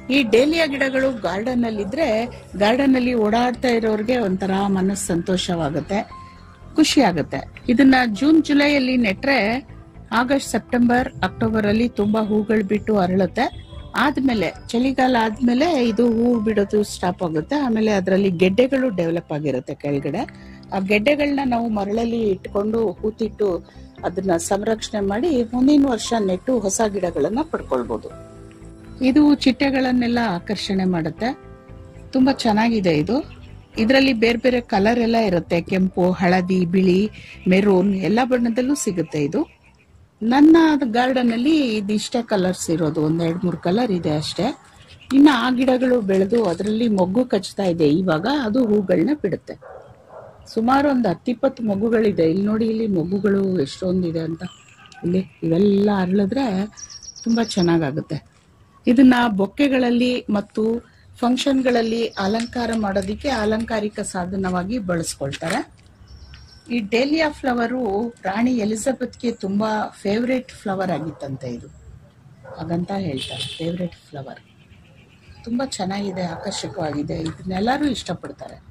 ಈ ಡೇಲಿಯಾ ಗಿಡಗಳು ಗಾರ್ಡನ್ ಅಲ್ಲಿ ಇದ್ರೆ ಗಾರ್ಡನ್ ಅಲ್ಲಿ ಓಡಾಡ್ತಾ ಇರೋರ್ಗೆ ಒಂಥರ ಮನಸ್ಸು ಸಂತೋಷವಾಗುತ್ತೆ ಖುಷಿ ಆಗುತ್ತೆ ಇದನ್ನ ಜೂನ್ ಜುಲೈಯಲ್ಲಿ ನೆಟ್ರೆ ಆಗಸ್ಟ್ ಸೆಪ್ಟೆಂಬರ್ ಅಕ್ಟೋಬರ್ ಅಲ್ಲಿ ತುಂಬಾ ಹೂಗಳು ಬಿಟ್ಟು ಅರಳುತ್ತೆ ಆದ್ಮೇಲೆ ಚಳಿಗಾಲ ಆದ್ಮೇಲೆ ಇದು ಹೂ ಬಿಡೋದು ಸ್ಟಾಪ್ ಆಗುತ್ತೆ ಆಮೇಲೆ ಅದರಲ್ಲಿ ಗೆಡ್ಡೆಗಳು ಡೆವಲಪ್ ಆಗಿರುತ್ತೆ ಕೆಳಗಡೆ ಆ ಗೆಡ್ಡೆಗಳನ್ನ ನಾವು ಮರಳಲ್ಲಿ ಇಟ್ಕೊಂಡು ಹೂತಿಟ್ಟು ಅದನ್ನ ಸಂರಕ್ಷಣೆ ಮಾಡಿ ಮುಂದಿನ ವರ್ಷ ನೆಟ್ಟು ಹೊಸ ಗಿಡಗಳನ್ನ ಪಡ್ಕೊಳ್ಬಹುದು ಇದು ಚಿಟ್ಟೆಗಳನ್ನೆಲ್ಲ ಆಕರ್ಷಣೆ ಮಾಡುತ್ತೆ ತುಂಬಾ ಚೆನ್ನಾಗಿದೆ ಇದು ಇದರಲ್ಲಿ ಬೇರೆ ಬೇರೆ ಕಲರ್ ಎಲ್ಲ ಇರುತ್ತೆ ಕೆಂಪು ಹಳದಿ ಬಿಳಿ ಮೆರೂನ್ ಎಲ್ಲ ಬಣ್ಣದಲ್ಲೂ ಸಿಗುತ್ತೆ ಇದು ನನ್ನ ಗಾರ್ಡನ್ ಅಲ್ಲಿ ಇದಿಷ್ಟೇ ಕಲರ್ಸ್ ಇರೋದು ಒಂದ್ ಎರಡ್ ಮೂರು ಕಲರ್ ಇದೆ ಅಷ್ಟೇ ಇನ್ನ ಆ ಗಿಡಗಳು ಬೆಳೆದು ಅದರಲ್ಲಿ ಮೊಗ್ಗು ಕಚ್ತಾ ಇದೆ ಇವಾಗ ಅದು ಹೂಗಳನ್ನ ಬಿಡುತ್ತೆ ಸುಮಾರು ಒಂದು ಹತ್ತಿಪ್ಪತ್ತು ಮೊಗ್ಗುಗಳಿದೆ ಇಲ್ಲಿ ನೋಡಿ ಇಲ್ಲಿ ಮೊಗ್ಗುಗಳು ಎಷ್ಟೊಂದಿದೆ ಅಂತ ಇಲ್ಲಿ ಇವೆಲ್ಲ ಅರಳಿದ್ರೆ ತುಂಬಾ ಚೆನ್ನಾಗಾಗುತ್ತೆ ಇದನ್ನ ಬೊಕ್ಕೆಗಳಲ್ಲಿ ಮತ್ತು ಫಂಕ್ಷನ್ಗಳಲ್ಲಿ ಅಲಂಕಾರ ಮಾಡೋದಿಕ್ಕೆ ಅಲಂಕಾರಿಕ ಸಾಧನವಾಗಿ ಬಳಸ್ಕೊಳ್ತಾರೆ ಈ ಡೇಲಿಯಾ ಫ್ಲವರು ರಾಣಿ ಎಲಿಜಬೆತ್ಗೆ ತುಂಬಾ ಫೇವ್ರೇಟ್ ಫ್ಲವರ್ ಆಗಿತ್ತಂತೆ ಇದು ಹಾಗಂತ ಹೇಳ್ತಾರೆ ಫೇವ್ರೇಟ್ ಫ್ಲವರ್ ತುಂಬಾ ಚೆನ್ನಾಗಿದೆ ಆಕರ್ಷಕವಾಗಿದೆ ಇದನ್ನೆಲ್ಲರೂ ಇಷ್ಟಪಡ್ತಾರೆ